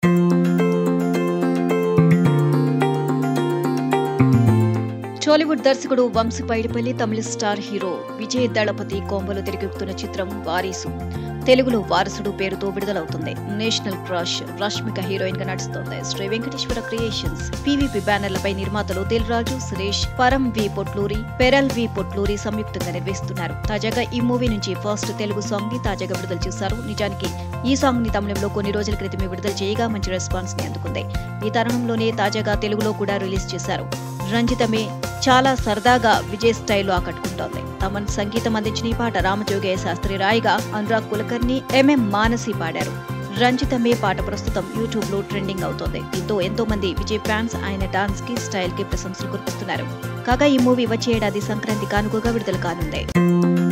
టాలీవుడ్ దర్శకుడు వంశీ పైడిపల్లి తమిళ star hero Vijay Thalapathy కోంబలో తిరిగెక్కుతున్న చిత్రం వారీసు తెలుగులో వారసుడు పేరుతో విడుదలవుతుంది నేషనల్ క్రష్ రష్మిక హీరోయిన్ గా నడుస్తోంది శ్రీ వెంకటేశ్వర క్రియేషన్స్ పీవీపీ బ్యానర్లపై నిర్మాతలు Dil Raju Suresh Param V Potluri pearl V Potluri సంయుక్తంగా నిర్వహిస్తున్నారు తాజాగా ఈ మూవీ నుంచి ఫస్ట్ తెలుగు సాంగ్ ని తాజాగా విడుదల చేశారు నిజానికి ఈ సాంగ్ ని తమిళంలో కొన్ని రోజుల క్రితమే విడుదల చేయగా మంచి రెస్పాన్స్ ని అందుకుంది ఈ తరుణంలోనే తాజాగా తెలుగులో కూడా రిలీజ్ చేశారు రంజితమే చాలా సరదాగా విజయ్ స్టైల్లో ఆకట్టుకుంటోంది తమన్ సంగీతం అందించిన ఈ పాట రామజోగయ్య శాస్త్రి రాయిగా అనురాగ్ కులకర్ణి ఎంఎం మానసి పాడారు రంజితమే పాట ప్రస్తుతం యూట్యూబ్ లో ట్రెండింగ్ అవుతోంది దీంతో ఎంతో మంది విజయ్ ఫ్యాన్స్ ఆయన డాన్స్ కి స్టైల్ కి ప్రశంసలు కురిపిస్తున్నారు కాగా ఈ మూవీ వచ్చే ఏడాది సంక్రాంతి కానుకగా విడుదల కానుంది